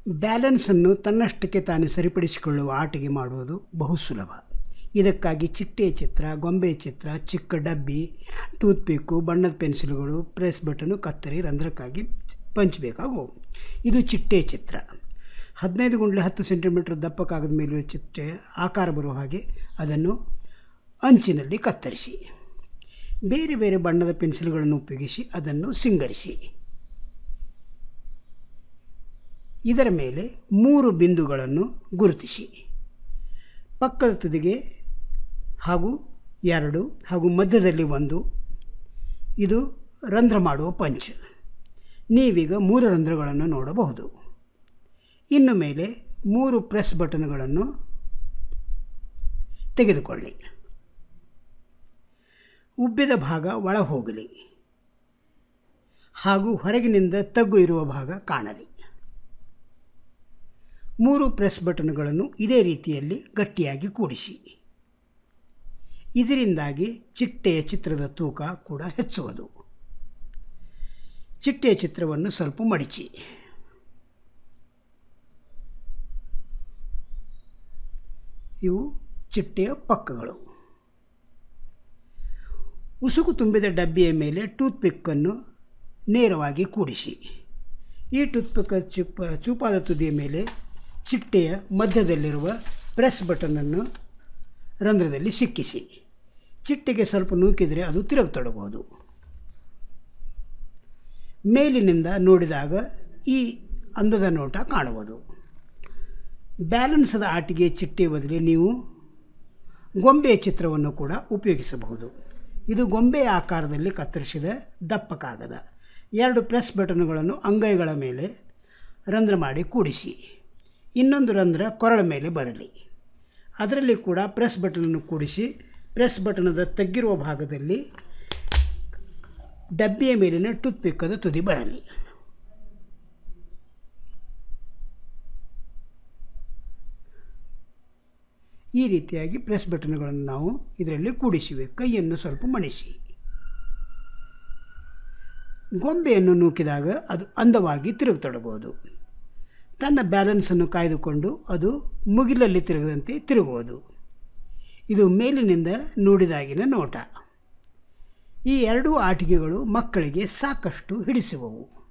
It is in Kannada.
ಬ್ಯಾಲೆನ್ಸನ್ನು ತನ್ನಷ್ಟಕ್ಕೆ ತಾನೇ ಸರಿಪಡಿಸಿಕೊಳ್ಳುವ ಆಟಿಕೆ ಮಾಡುವುದು ಬಹು ಸುಲಭ ಇದಕ್ಕಾಗಿ ಚಿಟ್ಟೆ ಚಿತ್ರ ಗೊಂಬೆ ಚಿತ್ರ ಚಿಕ್ಕ ಡಬ್ಬಿ ಟೂತ್ಪಿಕ್ಕು ಬಣ್ಣದ ಪೆನ್ಸಿಲ್ಗಳು ಪ್ರೆಸ್ ಬಟನು ಕತ್ತರಿ ರಂಧ್ರಕ್ಕಾಗಿ ಪಂಚಬೇಕಾಗು ಇದು ಚಿಟ್ಟೆ ಚಿತ್ರ ಹದಿನೈದು ಗುಂಡ್ಲೆ ಹತ್ತು ಸೆಂಟಿಮೀಟ್ರ್ ದಪ್ಪ ಕಾಗದ ಮೇಲುವೆ ಚಿಟ್ಟೆ ಆಕಾರ ಬರುವ ಹಾಗೆ ಅದನ್ನು ಅಂಚಿನಲ್ಲಿ ಕತ್ತರಿಸಿ ಬೇರೆ ಬೇರೆ ಬಣ್ಣದ ಪೆನ್ಸಿಲ್ಗಳನ್ನು ಉಪಯೋಗಿಸಿ ಅದನ್ನು ಸಿಂಗರಿಸಿ ಇದರ ಮೇಲೆ ಮೂರು ಬಿಂದುಗಳನ್ನು ಗುರುತಿಸಿ ಪಕ್ಕದ ತುದಿಗೆ ಹಾಗೂ ಎರಡು ಹಾಗೂ ಮಧ್ಯದಲ್ಲಿ ಒಂದು ಇದು ರಂಧ್ರ ಮಾಡುವ ಪಂಚ್ ನೀವೀಗ ಮೂರು ರಂಧ್ರಗಳನ್ನು ನೋಡಬಹುದು ಇನ್ನು ಮೇಲೆ ಮೂರು ಪ್ರೆಸ್ ಬಟನ್ಗಳನ್ನು ತೆಗೆದುಕೊಳ್ಳಿ ಉಬ್ಬಿದ ಭಾಗ ಒಳ ಹೋಗಲಿ ಹಾಗೂ ಹೊರಗಿನಿಂದ ತಗ್ಗು ಇರುವ ಭಾಗ ಕಾಣಲಿ ಮೂರು ಪ್ರೆಸ್ ಬಟನ್ಗಳನ್ನು ಇದೇ ರೀತಿಯಲ್ಲಿ ಗಟ್ಟಿಯಾಗಿ ಕೂಡಿಸಿ ಇದರಿಂದಾಗಿ ಚಿಟ್ಟೆಯ ಚಿತ್ರದ ತೂಕ ಕೂಡ ಹೆಚ್ಚುವುದು ಚಿಟ್ಟೆಯ ಚಿತ್ರವನ್ನು ಸ್ವಲ್ಪ ಮಡಿಚಿ ಇವು ಚಿಟ್ಟೆಯ ಪಕ್ಕಗಳು ಉಸುಕು ತುಂಬಿದ ಡಬ್ಬಿಯ ಮೇಲೆ ಟೂತ್ ಪಿಕ್ಕನ್ನು ನೇರವಾಗಿ ಕೂಡಿಸಿ ಈ ಟೂತ್ ಪಿಕ್ ಚಿಪ್ ಚೂಪಾದ ತುದಿಯ ಮೇಲೆ ಚಿಟ್ಟೆಯ ಮಧ್ಯದಲ್ಲಿರುವ ಪ್ರೆಸ್ ಬಟನನ್ನು ರಂಧ್ರದಲ್ಲಿ ಸಿಕ್ಕಿಸಿ ಚಿಟ್ಟೆಗೆ ಸ್ವಲ್ಪ ನೂಕಿದರೆ ಅದು ತಿರುಗತೊಡಬಹುದು ಮೇಲಿನಿಂದ ನೋಡಿದಾಗ ಈ ಅಂದದ ನೋಟ ಕಾಣುವುದು ಬ್ಯಾಲೆನ್ಸದ ಆಟಿಗೆ ಚಿಟ್ಟೆ ಬದಲಿ ನೀವು ಗೊಂಬೆಯ ಚಿತ್ರವನ್ನು ಕೂಡ ಉಪಯೋಗಿಸಬಹುದು ಇದು ಗೊಂಬೆಯ ಆಕಾರದಲ್ಲಿ ಕತ್ತರಿಸಿದ ದಪ್ಪ ಕಾಗದ ಎರಡು ಪ್ರೆಸ್ ಬಟನ್ಗಳನ್ನು ಅಂಗೈಗಳ ಮೇಲೆ ರಂಧ್ರ ಮಾಡಿ ಕೂಡಿಸಿ ಇನ್ನೊಂದು ರಂಧ್ರ ಕೊರಳ ಮೇಲೆ ಬರಲಿ ಅದರಲ್ಲಿ ಕೂಡ ಪ್ರೆಸ್ ಬಟನನ್ನು ಕೂಡಿಸಿ ಪ್ರೆಸ್ ಬಟನದ ತಗ್ಗಿರುವ ಭಾಗದಲ್ಲಿ ಡಬ್ಬಿಯ ಮೇಲಿನ ಟೂತ್ ಪಿಕ್ಕದ ತುದಿ ಬರಲಿ ಈ ರೀತಿಯಾಗಿ ಪ್ರೆಸ್ ಬಟನ್ಗಳನ್ನು ನಾವು ಇದರಲ್ಲಿ ಕೂಡಿಸಿವೆ ಕೈಯನ್ನು ಸ್ವಲ್ಪ ಮಣಿಸಿ ಗೊಂಬೆಯನ್ನು ನೂಕಿದಾಗ ಅದು ಅಂದವಾಗಿ ತಿರುಗತೊಡಬಹುದು ತನ್ನ ಬ್ಯಾಲೆನ್ಸನ್ನು ಕಾಯ್ದುಕೊಂಡು ಅದು ಮುಗಿಲಲ್ಲಿ ತಿರುಗದಂತೆ ತಿರುಗುವುದು ಇದು ಮೇಲಿನಿಂದ ನೋಡಿದಾಗಿನ ನೋಟ ಈ ಎರಡೂ ಆಟಿಕೆಗಳು ಮಕ್ಕಳಿಗೆ ಸಾಕಷ್ಟು ಹಿಡಿಸುವವು